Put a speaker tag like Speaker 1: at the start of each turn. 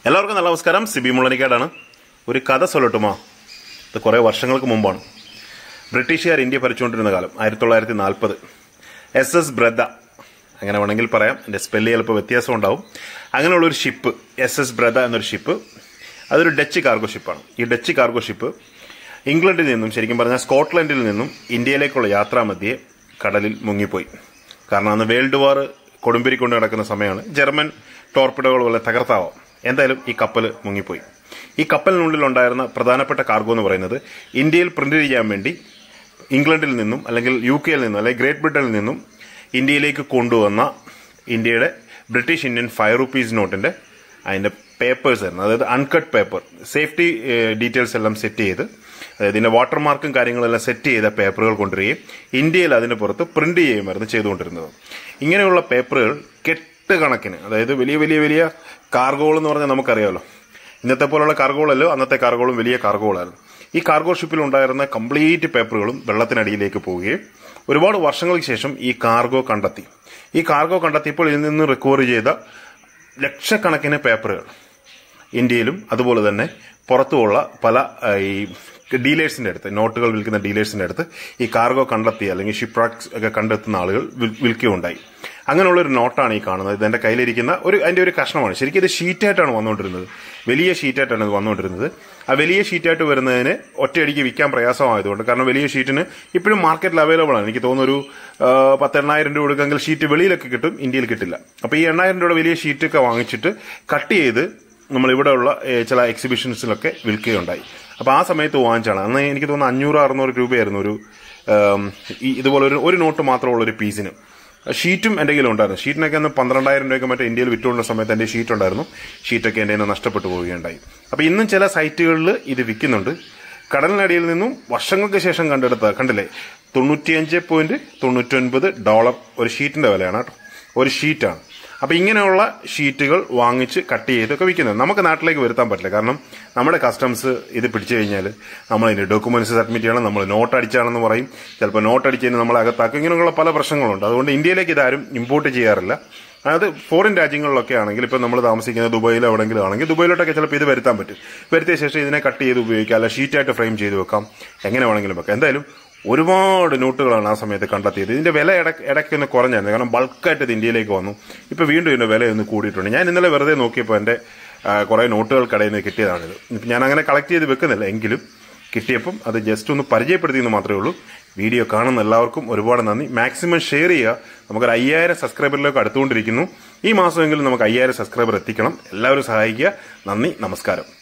Speaker 1: എല്ലാവർക്കും നല്ല നമസ്കാരം സിബി മുള്ളനിക്കാടാണ് ഒരു കഥ സൊല്ലട്ടുമോ ഇത് കുറേ വർഷങ്ങൾക്ക് മുമ്പാണ് ബ്രിട്ടീഷുകാർ ഇന്ത്യ ഭരിച്ചുകൊണ്ടിരുന്ന കാലം ആയിരത്തി തൊള്ളായിരത്തി നാൽപ്പത് എസ് എസ് ബ്രദ അങ്ങനെ വേണമെങ്കിൽ പറയാം എൻ്റെ സ്പെല്ല് ചിലപ്പോൾ വ്യത്യാസം ഉണ്ടാവും അങ്ങനെയുള്ളൊരു ഷിപ്പ് എസ് എസ് ബ്രദ എന്നൊരു ഷിപ്പ് അതൊരു ഡച്ച് കാർഗോ ഷിപ്പാണ് ഈ ഡച്ച് കാർഗോ ഷിപ്പ് ഇംഗ്ലണ്ടിൽ നിന്നും ശരിക്കും പറഞ്ഞാൽ സ്കോട്ട്ലൻഡിൽ നിന്നും ഇന്ത്യയിലേക്കുള്ള യാത്രാമധ്യേ കടലിൽ മുങ്ങിപ്പോയി കാരണം അന്ന് വേൾഡ് വാർ കൊടുമ്പിരിക്കൊണ്ട് നടക്കുന്ന സമയമാണ് ജർമ്മൻ ടോർപ്പിഡോകൾ പോലെ തകർത്താവാം എന്തായാലും ഈ കപ്പൽ മുങ്ങിപ്പോയി ഈ കപ്പലിനുള്ളിൽ ഉണ്ടായിരുന്ന പ്രധാനപ്പെട്ട കാർഗോ എന്ന് പറയുന്നത് ഇന്ത്യയിൽ പ്രിന്റ് ചെയ്യാൻ വേണ്ടി ഇംഗ്ലണ്ടിൽ നിന്നും അല്ലെങ്കിൽ യു കെയിൽ നിന്നും അല്ലെങ്കിൽ ഗ്രേറ്റ് ബ്രിട്ടനിൽ നിന്നും ഇന്ത്യയിലേക്ക് കൊണ്ടുവന്ന ഇന്ത്യയുടെ ബ്രിട്ടീഷ് ഇന്ത്യൻ ഫൈവ് റുപ്പീസ് നോട്ടിന്റെ അതിന്റെ പേപ്പേഴ്സ് ആയിരുന്നു അതായത് അൺകട്ട് പേപ്പർ സേഫ്റ്റി ഡീറ്റെയിൽസ് എല്ലാം സെറ്റ് ചെയ്ത് അതായത് ഇതിന്റെ വാട്ടർമാർക്കും കാര്യങ്ങളെല്ലാം സെറ്റ് ചെയ്ത പേപ്പറുകൾ കൊണ്ടുവരികയും ഇന്ത്യയിൽ അതിന് പുറത്ത് പ്രിന്റ് ചെയ്യുമായിരുന്നു ചെയ്തുകൊണ്ടിരുന്നത് ഇങ്ങനെയുള്ള പേപ്പറുകൾ കെട്ട് കണക്കിന് അതായത് വലിയ വലിയ വലിയ കാർഗോകൾ എന്ന് പറഞ്ഞാൽ നമുക്കറിയാമല്ലോ ഇന്നത്തെ പോലുള്ള കാർഗോകളല്ലോ അന്നത്തെ കാർഗോകളും വലിയ കാർഗോകളായിരുന്നു ഈ കാർഗോ ഷിപ്പിൽ ഉണ്ടായിരുന്ന കംപ്ലീറ്റ് പേപ്പറുകളും വെള്ളത്തിനടിയിലേക്ക് പോവുകയും ഒരുപാട് വർഷങ്ങൾക്ക് ശേഷം ഈ കാർഗോ കണ്ടെത്തി ഈ കാർഗോ കണ്ടെത്തിയപ്പോൾ ഇതിൽ നിന്ന് റിക്കവർ ചെയ്ത ലക്ഷക്കണക്കിന് പേപ്പറുകൾ ഇന്ത്യയിലും അതുപോലെ തന്നെ പുറത്തുമുള്ള പല ആ, ഈ ഡീലേഴ്സിന്റെ അടുത്ത് നോട്ടുകൾ വിൽക്കുന്ന ഡീലേഴ്സിന്റെ അടുത്ത് ഈ കാർഗോ കണ്ടെത്തി അല്ലെങ്കിൽ ഷിപ്രാക്സ് ഒക്കെ കണ്ടെത്തുന്ന ആളുകൾ വിൽ- വിൽക്കുകയുണ്ടായി അങ്ങനെയുള്ള ഒരു നോട്ടാണ് ഈ കാണുന്നത് ഇത് എന്റെ കയ്യിലിരിക്കുന്ന ഒരു അതിന്റെ ഒരു കഷ്ണമാണ് ശരിക്കും ഇത് ഷീറ്റായിട്ടാണ് വന്നുകൊണ്ടിരുന്നത് വലിയ ഷീറ്റായിട്ടാണ് ഇത് വന്നുകൊണ്ടിരുന്നത് ആ വലിയ ഷീറ്റായിട്ട് വരുന്നതിന് ഒറ്റയടിക്ക് വിൽക്കാൻ പ്രയാസമായതുകൊണ്ട് കാരണം വലിയ ഷീറ്റിന് ഇപ്പോഴും മാർക്കറ്റിൽ അവൈലബിൾ ആണ് എനിക്ക് തോന്നുന്നു ഒരു ആ, പത്ത് എണ്ണായിരം രൂപ കൊടുക്കെങ്കിൽ ഷീറ്റ് വെളിയിലൊക്കെ കിട്ടും ഇന്ത്യയിൽ കിട്ടില്ല അപ്പൊ ഈ എണ്ണായിരം രൂപയുടെ വലിയ ഷീറ്റൊക്കെ വാങ്ങിച്ചിട്ട് കട്ട് ചെയ്ത് നമ്മൾ ഇവിടെയുള്ള ഏ, ചില എക്സിബിഷൻസിലൊക്കെ വിൽക്കുകയുണ്ടായി അപ്പൊ ആ സമയത്ത് വാങ്ങിച്ചാണ് അന്ന് എനിക്ക് തോന്നുന്നു അഞ്ഞൂറ് അറുന്നൂറ് രൂപയായിരുന്നു ഒരു ആം, ഈ ഇതുപോലെ ഒരു ഒരു നോട്ട് മാത്രമുള്ള ഒരു പീസിന് ഷീറ്റും എൻ്റെ കയ്യിൽ ഉണ്ടായിരുന്നു ഷീറ്റിനൊക്കെ അന്ന് പന്ത്രണ്ടായിരം രൂപയൊക്കെ മറ്റേ ഇന്ത്യയിൽ വിറ്റുകൊണ്ട സമയത്ത് എൻ്റെ ഷീറ്റ് ഉണ്ടായിരുന്നു ഷീറ്റൊക്കെ എൻ്റെ നിന്ന് നഷ്ടപ്പെട്ടു പോവുകയുണ്ടായി അപ്പൊ ഇന്നും ചില സൈറ്റുകളിൽ ഇത് വിൽക്കുന്നുണ്ട് കടലിനടിയിൽ നിന്നും വർഷങ്ങൾക്ക് ശേഷം കണ്ടെടുത്ത കണ്ടില്ലേ തൊണ്ണൂറ്റിയഞ്ച് പോയിന്റ് തൊണ്ണൂറ്റൊൻപത് ഡോളർ ഒരു ഷീറ്റിന്റെ വിലയാണ് കേട്ടോ ഒരു ഷീറ്റാണ് അപ്പൊ ഇങ്ങനെയുള്ള ഷീറ്റുകൾ വാങ്ങിച്ച് കട്ട് ചെയ്തൊക്കെ വിൽക്കുന്നത് നമുക്ക് നാട്ടിലേക്ക് വരുത്താൻ പറ്റില്ല കാരണം നമ്മുടെ കസ്റ്റംസ് ഇത് പിടിച്ചു കഴിഞ്ഞാൽ നമ്മൾ അതിന്റെ ഡോക്യുമെന്റ്സ് സബ്മിറ്റ് ചെയ്യണം നമ്മൾ നോട്ട് അടിച്ചാണെന്ന് പറയും ചിലപ്പോൾ നോട്ട് അടിച്ചതിന് നമ്മളെ അകത്താക്കും ഇങ്ങനെയുള്ള പല പ്രശ്നങ്ങളുണ്ട് അതുകൊണ്ട് ഇന്ത്യയിലേക്ക് ഇതാരും ഇമ്പോർട്ട് ചെയ്യാറില്ല അതായത് ഫോറിൻ രാജ്യങ്ങളിലൊക്കെ ആണെങ്കിൽ ഇപ്പം നമ്മൾ താമസിക്കുന്ന ദുബായിലോ എവിടെയെങ്കിലും ആണെങ്കിൽ ദുബായിലോട്ടൊക്കെ ചിലപ്പോൾ ഇത് വരുത്താൻ പറ്റും വരുത്തിയ ശേഷം ഇതിനെ കട്ട് ചെയ്ത് ഉപയോഗിക്കാം അല്ല ഷീറ്റായിട്ട് ഫ്രെയിം ചെയ്ത് വെക്കാം എങ്ങനെ വേണമെങ്കിലും വെക്കാം എന്തായാലും ഒരുപാട് നോട്ടുകളാണ് ആ സമയത്ത് കണ്ടെത്തിയത് ഇതിന്റെ വില ഇടയ്ക്ക് ഇടയ്ക്കൊന്ന് കുറഞ്ഞായിരുന്നു കാരണം ബൾക്കായിട്ട് ഇത് ഇന്ത്യയിലേക്ക് വന്നു ഇപ്പൊ വീണ്ടും ഇതിന്റെ വില ഒന്ന് കൂടിയിട്ടുണ്ട് ഞാൻ ഇന്നലെ വെറുതെ നോക്കിയപ്പോൾ എന്റെ ആ, കുറെ നോട്ടുകൾ കടയിൽ നിന്ന് കിട്ടിയതാണിത് ഇപ്പൊ ഞാൻ അങ്ങനെ കളക്ട് ചെയ്ത് വെക്കുന്നില്ല എങ്കിലും കിട്ടിയപ്പം അത് ജസ്റ്റ് ഒന്ന് പരിചയപ്പെടുത്തിയെന്ന് മാത്രമേ ഉള്ളൂ വീഡിയോ കാണുന്ന എല്ലാവർക്കും ഒരുപാട് നന്ദി മാക്സിമം ഷെയർ ചെയ്യുക നമുക്കൊരു അയ്യായിരം സബ്സ്ക്രൈബറിലേക്ക് അടുത്തുകൊണ്ടിരിക്കുന്നു ഈ മാസമെങ്കിലും നമുക്ക് അയ്യായിരം സബ്സ്ക്രൈബർ എത്തിക്കണം എല്ലാവരും സഹായിക്കുക നന്ദി നമസ്കാരം